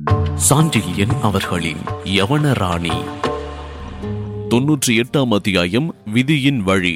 சாண்டில்யன் அவர்களின் யவன ராணி தொன்னூற்றி எட்டாம் அத்தியாயம் விதியின் வழி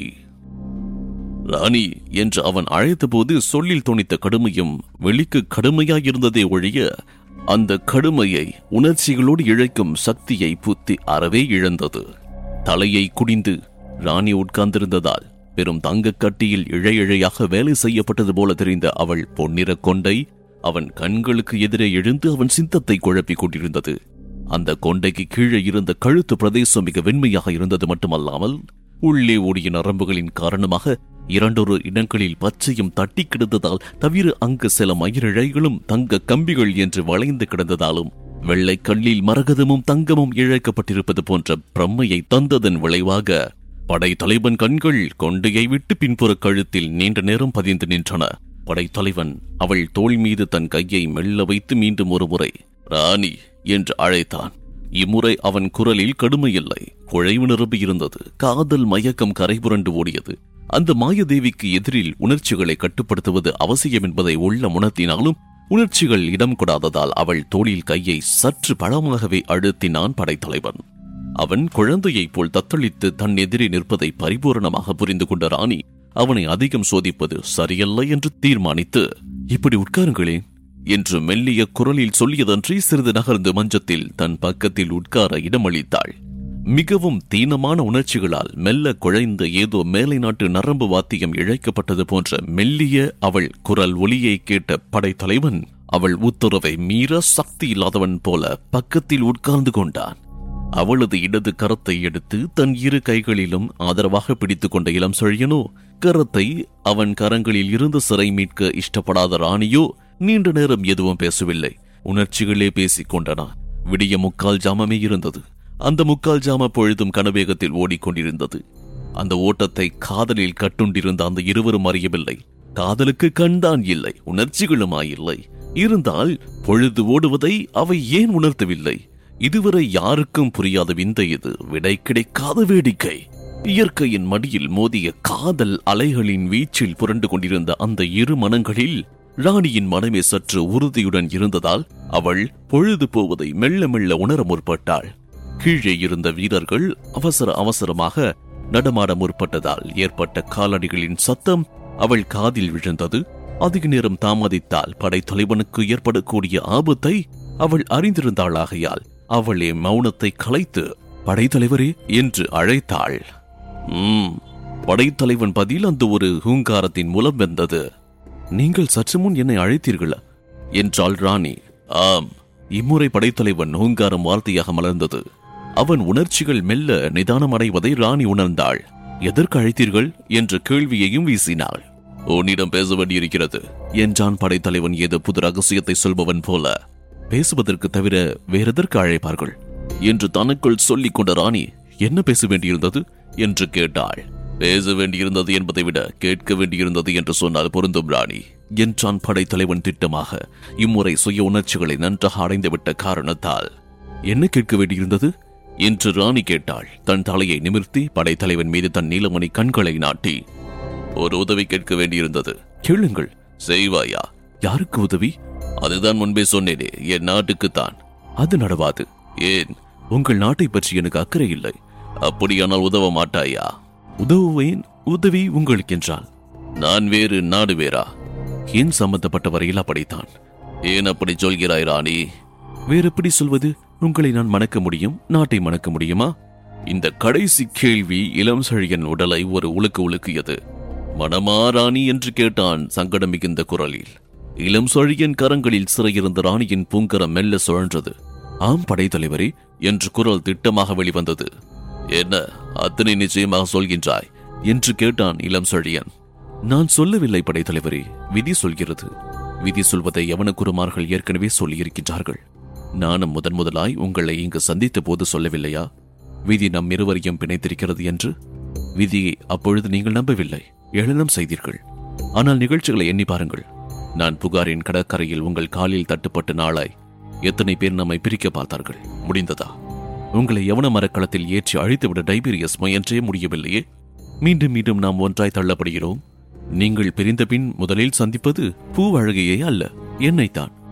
ராணி என்று அவன் அழைத்தபோது சொல்லில் துணித்த கடுமையும் வெளிக்கு கடுமையாயிருந்ததே ஒழிய அந்த கடுமையை உணர்ச்சிகளோடு இழைக்கும் சக்தியை புத்தி அறவே இழந்தது தலையை குடிந்து ராணி உட்கார்ந்திருந்ததால் பெரும் தங்கக் கட்டியில் இழை இழையாக வேலை செய்யப்பட்டது போல தெரிந்த அவள் பொன்னிற கொண்டை அவன் கண்களுக்கு எதிரே எழுந்து அவன் சிந்தத்தை குழப்பிக் கொண்டிருந்தது அந்த கொண்டைக்கு கீழே இருந்த கழுத்து பிரதேசம் மிக வெண்மையாக இருந்தது மட்டுமல்லாமல் உள்ளே ஓடிய நரம்புகளின் காரணமாக இரண்டொரு இடங்களில் பச்சையும் தட்டி கிடந்ததால் தவிர அங்கு சில மயிரிழைகளும் தங்க கம்பிகள் என்று வளைந்து கிடந்ததாலும் வெள்ளை கல்லில் மரகதமும் தங்கமும் இழைக்கப்பட்டிருப்பது போன்ற பிரம்மையை தந்ததன் விளைவாக படை தலைவன் கண்கள் கொண்டையை விட்டு பின்புற கழுத்தில் நீண்ட நேரம் பதிந்து நின்றன படைத்தலைவன் அவள் தோள் மீது தன் கையை மெல்ல வைத்து மீண்டும் ஒரு முறை ராணி என்று அழைத்தான் இம்முறை அவன் குரலில் கடுமையில்லை குழைவு நிரம்பி இருந்தது காதல் மயக்கம் கரைபுரண்டு ஓடியது அந்த மாயதேவிக்கு எதிரில் உணர்ச்சிகளை கட்டுப்படுத்துவது அவசியம் என்பதை உள்ள உணர்த்தினாலும் உணர்ச்சிகள் இடம் கொடாததால் அவள் தோளில் கையை சற்று பழமாகவே அழுத்தினான் படைத்தலைவன் அவன் குழந்தையைப் போல் தத்தளித்து தன் எதிரே நிற்பதை பரிபூரணமாக புரிந்து கொண்ட ராணி அவனை அதிகம் சோதிப்பது சரியல்ல என்று தீர்மானித்து இப்படி உட்காருங்களேன் என்று மெல்லிய குரலில் சொல்லியதன்றி சிறிது நகர்ந்து மஞ்சத்தில் தன் பக்கத்தில் உட்கார இடமளித்தாள் மிகவும் தீனமான உணர்ச்சிகளால் மெல்ல குழைந்த ஏதோ மேலை நாட்டு நரம்பு வாத்தியம் இழைக்கப்பட்டது போன்ற மெல்லிய அவள் குரல் ஒலியை கேட்ட படைத்தலைவன் அவள் உத்தரவை மீற சக்தி இல்லாதவன் போல பக்கத்தில் உட்கார்ந்து கொண்டான் அவளது இடது கரத்தை எடுத்து தன் இரு கைகளிலும் ஆதரவாக பிடித்துக் கொண்ட இளம் செழியனோ கரத்தை அவன் கரங்களில் இருந்து சிறை மீட்க இஷ்டப்படாத ராணியோ நீண்ட நேரம் எதுவும் பேசவில்லை உணர்ச்சிகளே பேசிக் கொண்டன விடிய முக்கால் ஜாமமே இருந்தது அந்த முக்கால் ஜாம பொழுதும் கனவேகத்தில் ஓடிக்கொண்டிருந்தது அந்த ஓட்டத்தை காதலில் கட்டுண்டிருந்த அந்த இருவரும் அறியவில்லை காதலுக்கு கண்தான் இல்லை உணர்ச்சிகளுமாயில்லை இருந்தால் பொழுது ஓடுவதை அவை ஏன் உணர்த்தவில்லை இதுவரை யாருக்கும் புரியாத விந்தை இது விடை கிடைக்காத வேடிக்கை இயற்கையின் மடியில் மோதிய காதல் அலைகளின் வீச்சில் புரண்டு கொண்டிருந்த அந்த இரு மனங்களில் ராணியின் மனமே சற்று உறுதியுடன் இருந்ததால் அவள் பொழுது போவதை மெல்ல மெல்ல உணர முற்பட்டாள் கீழே இருந்த வீரர்கள் அவசர அவசரமாக நடமாட முற்பட்டதால் ஏற்பட்ட காலடிகளின் சத்தம் அவள் காதில் விழுந்தது அதிக நேரம் தாமதித்தால் படைத்தலைவனுக்கு ஏற்படக்கூடிய ஆபத்தை அவள் அறிந்திருந்தாளாகையால் அவளே மௌனத்தை கலைத்து படைத்தலைவரே என்று அழைத்தாள் "ம்." படைத்தலைவன் பதில் அந்த ஒரு ஹூங்காரத்தின் மூலம் வந்தது நீங்கள் சற்று முன் என்னை அழைத்தீர்களா என்றாள் ராணி ஆம் இம்முறை படைத்தலைவன் ஹூங்காரம் வார்த்தையாக மலர்ந்தது அவன் உணர்ச்சிகள் மெல்ல நிதானம் அடைவதை ராணி உணர்ந்தாள் எதற்கு அழைத்தீர்கள் என்ற கேள்வியையும் வீசினாள் உன்னிடம் பேச வேண்டியிருக்கிறது என்றான் படைத்தலைவன் ஏதோ புது ரகசியத்தை சொல்பவன் போல பேசுவதற்கு தவிர வேறெதற்கு அழைப்பார்கள் என்று தனக்குள் சொல்லிக் கொண்ட ராணி என்ன பேச வேண்டியிருந்தது என்று கேட்டாள் பேச வேண்டியிருந்தது என்பதை விட கேட்க வேண்டியிருந்தது என்று சொன்னால் பொருந்தும் ராணி என்றான் படைத்தலைவன் திட்டமாக இம்முறை சுய உணர்ச்சிகளை நன்றாக அடைந்துவிட்ட காரணத்தால் என்ன கேட்க வேண்டியிருந்தது என்று ராணி கேட்டாள் தன் தலையை நிமிர்த்தி படைத்தலைவன் மீது தன் நீலமணி கண்களை நாட்டி ஒரு உதவி கேட்க வேண்டியிருந்தது கேளுங்கள் செய்வாயா யாருக்கு உதவி அதுதான் முன்பே சொன்னேனே என் நாட்டுக்குத்தான் அது நடவாது ஏன் உங்கள் நாட்டை பற்றி எனக்கு அக்கறை இல்லை அப்படியானால் உதவ மாட்டாயா உதவுவேன் உதவி உங்களுக்கு என்றால் நான் வேறு நாடு வேறா ஏன் சம்பந்தப்பட்ட வரையில் அப்படித்தான் ஏன் அப்படி சொல்கிறாய் ராணி வேறு எப்படி சொல்வது உங்களை நான் மணக்க முடியும் நாட்டை மணக்க முடியுமா இந்த கடைசி கேள்வி இளம் செழியன் உடலை ஒரு உலுக்கு உலுக்கியது மணமா ராணி என்று கேட்டான் சங்கடம் மிகுந்த குரலில் இளம் சொழியன் கரங்களில் சிறையிருந்த ராணியின் பூங்கரம் மெல்ல சுழன்றது ஆம் படைத்தலைவரே என்று குரல் திட்டமாக வெளிவந்தது என்ன அத்தனை நிச்சயமாக சொல்கின்றாய் என்று கேட்டான் இளம் செழியன் நான் சொல்லவில்லை படைத்தலைவரே விதி சொல்கிறது விதி சொல்வதை யவனக்குருமார்கள் ஏற்கனவே சொல்லியிருக்கின்றார்கள் நானும் முதன் முதலாய் உங்களை இங்கு சந்தித்த போது சொல்லவில்லையா விதி நம் இருவரையும் பிணைத்திருக்கிறது என்று விதியை அப்பொழுது நீங்கள் நம்பவில்லை ஏளனம் செய்தீர்கள் ஆனால் நிகழ்ச்சிகளை எண்ணி பாருங்கள் நான் புகாரின் கடற்கரையில் உங்கள் காலில் தட்டுப்பட்ட நாளாய் எத்தனை பேர் நம்மை பிரிக்க பார்த்தார்கள் முடிந்ததா உங்களை யவன மரக்களத்தில் ஏற்றி அழித்துவிட டைபீரியஸ் முயன்றே முடியவில்லையே மீண்டும் மீண்டும் நாம் ஒன்றாய் தள்ளப்படுகிறோம் நீங்கள் பிரிந்த பின் முதலில் சந்திப்பது பூவழகையே அல்ல என்னைத்தான்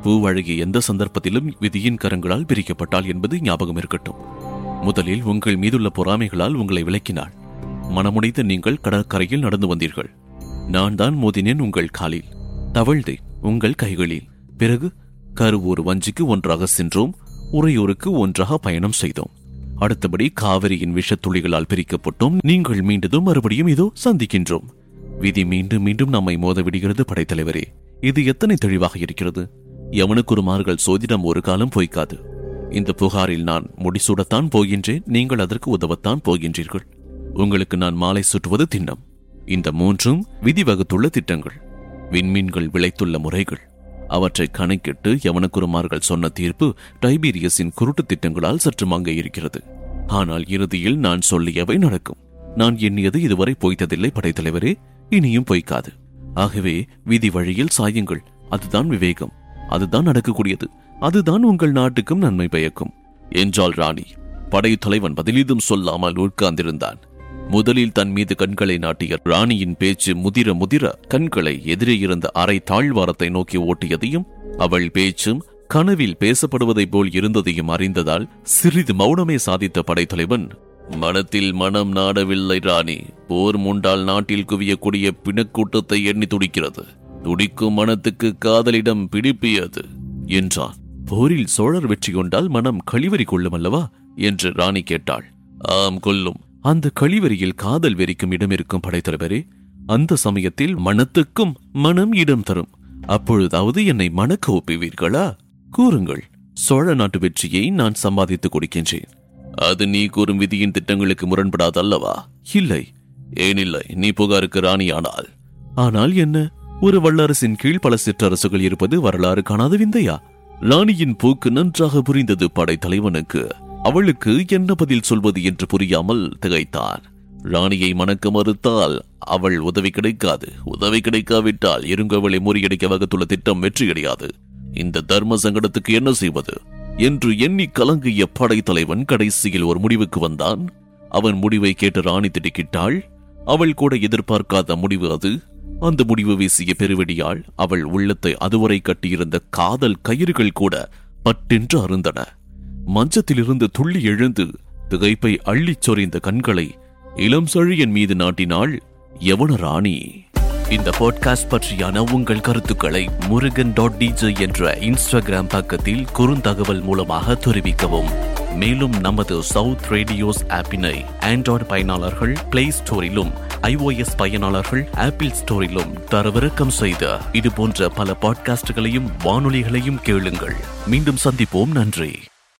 பூவழகி எந்த சந்தர்ப்பத்திலும் விதியின் கரங்களால் பிரிக்கப்பட்டாள் என்பது ஞாபகம் இருக்கட்டும் முதலில் உங்கள் மீதுள்ள பொறாமைகளால் உங்களை விளக்கினாள் மனமுடைந்த நீங்கள் கடற்கரையில் நடந்து வந்தீர்கள் நான் தான் மோதினேன் உங்கள் காலில் தவழ்ந்தேன் உங்கள் கைகளில் பிறகு கருவூர் வஞ்சிக்கு ஒன்றாக சென்றோம் உறையூருக்கு ஒன்றாக பயணம் செய்தோம் அடுத்தபடி காவிரியின் விஷத்துளிகளால் பிரிக்கப்பட்டோம் நீங்கள் மீண்டதும் மறுபடியும் இதோ சந்திக்கின்றோம் விதி மீண்டும் மீண்டும் நம்மை மோத விடுகிறது படைத்தலைவரே இது எத்தனை தெளிவாக இருக்கிறது யமனுக்குருமார்கள் சோதிடம் ஒரு காலம் பொய்க்காது இந்த புகாரில் நான் முடிசூடத்தான் போகின்றேன் நீங்கள் அதற்கு உதவத்தான் போகின்றீர்கள் உங்களுக்கு நான் மாலை சுட்டுவது திண்ணம் இந்த மூன்றும் விதி வகுத்துள்ள திட்டங்கள் விண்மீன்கள் விளைத்துள்ள முறைகள் அவற்றை கணக்கிட்டு யவனக்குருமார்கள் சொன்ன தீர்ப்பு டைபீரியஸின் குருட்டு திட்டங்களால் சற்று மங்க இருக்கிறது ஆனால் இறுதியில் நான் சொல்லியவை நடக்கும் நான் எண்ணியது இதுவரை பொய்த்ததில்லை படைத்தலைவரே இனியும் பொய்க்காது ஆகவே விதி வழியில் சாயுங்கள் அதுதான் விவேகம் அதுதான் நடக்கக்கூடியது அதுதான் உங்கள் நாட்டுக்கும் நன்மை பயக்கும் என்றாள் ராணி படைத்தலைவன் பதிலீதும் சொல்லாமல் உட்கார்ந்திருந்தான் முதலில் தன் மீது கண்களை நாட்டிய ராணியின் பேச்சு முதிர முதிர கண்களை எதிரே இருந்த அரை தாழ்வாரத்தை நோக்கி ஓட்டியதையும் அவள் பேச்சும் கனவில் பேசப்படுவதைப் போல் இருந்ததையும் அறிந்ததால் சிறிது மௌனமே சாதித்த படைத்தலைவன் மனத்தில் மனம் நாடவில்லை ராணி போர் முண்டால் நாட்டில் குவியக்கூடிய பிணக்கூட்டத்தை எண்ணி துடிக்கிறது துடிக்கும் மனத்துக்கு காதலிடம் பிடிப்பியது என்றான் போரில் சோழர் வெற்றி கொண்டால் மனம் கழிவறி கொள்ளும் அல்லவா என்று ராணி கேட்டாள் ஆம் கொல்லும் அந்த கழிவறையில் காதல் வெறிக்கும் இடம் இருக்கும் படைத்தலைவரே அந்த சமயத்தில் மனத்துக்கும் மனம் இடம் தரும் அப்பொழுதாவது என்னை மணக்க ஒப்புவீர்களா கூறுங்கள் சோழ நாட்டு வெற்றியை நான் சம்பாதித்துக் கொடுக்கின்றேன் அது நீ கூறும் விதியின் திட்டங்களுக்கு முரண்படாது அல்லவா இல்லை ஏனில்லை நீ புகாருக்கு ராணியானால் ஆனால் என்ன ஒரு வல்லரசின் கீழ் பல சிற்றரசுகள் இருப்பது வரலாறு காணாத விந்தையா ராணியின் போக்கு நன்றாக புரிந்தது படைத்தலைவனுக்கு அவளுக்கு என்ன பதில் சொல்வது என்று புரியாமல் திகைத்தான் ராணியை மணக்க மறுத்தால் அவள் உதவி கிடைக்காது உதவி கிடைக்காவிட்டால் இருங்கவளை முறியடிக்க வகுத்துள்ள திட்டம் வெற்றி கிடையாது இந்த தர்ம சங்கடத்துக்கு என்ன செய்வது என்று எண்ணி கலங்கிய படைத்தலைவன் கடைசியில் ஒரு முடிவுக்கு வந்தான் அவன் முடிவை கேட்டு ராணி திடுக்கிட்டாள் அவள் கூட எதிர்பார்க்காத முடிவு அது அந்த முடிவு வீசிய பெருவெடியால் அவள் உள்ளத்தை அதுவரை கட்டியிருந்த காதல் கயிறுகள் கூட பட்டென்று அருந்தன மஞ்சத்திலிருந்து துள்ளி எழுந்து திகைப்பை அள்ளிச் சொறிந்த கண்களை இளம் சழியன் மீது நாட்டினாள் யவன ராணி இந்த பாட்காஸ்ட் பற்றியான உங்கள் கருத்துக்களை முருகன் டாட் டிஜே என்ற இன்ஸ்டாகிராம் பக்கத்தில் குறுந்தகவல் மூலமாக தெரிவிக்கவும் மேலும் நமது சவுத் ரேடியோஸ் ஆப்பினை ஆண்ட்ராய்டு பயனாளர்கள் பிளே ஸ்டோரிலும் ஐஓஎஸ் பயனாளர்கள் ஆப்பிள் ஸ்டோரிலும் தரவிறக்கம் செய்த இது போன்ற பல பாட்காஸ்டுகளையும் வானொலிகளையும் கேளுங்கள் மீண்டும் சந்திப்போம் நன்றி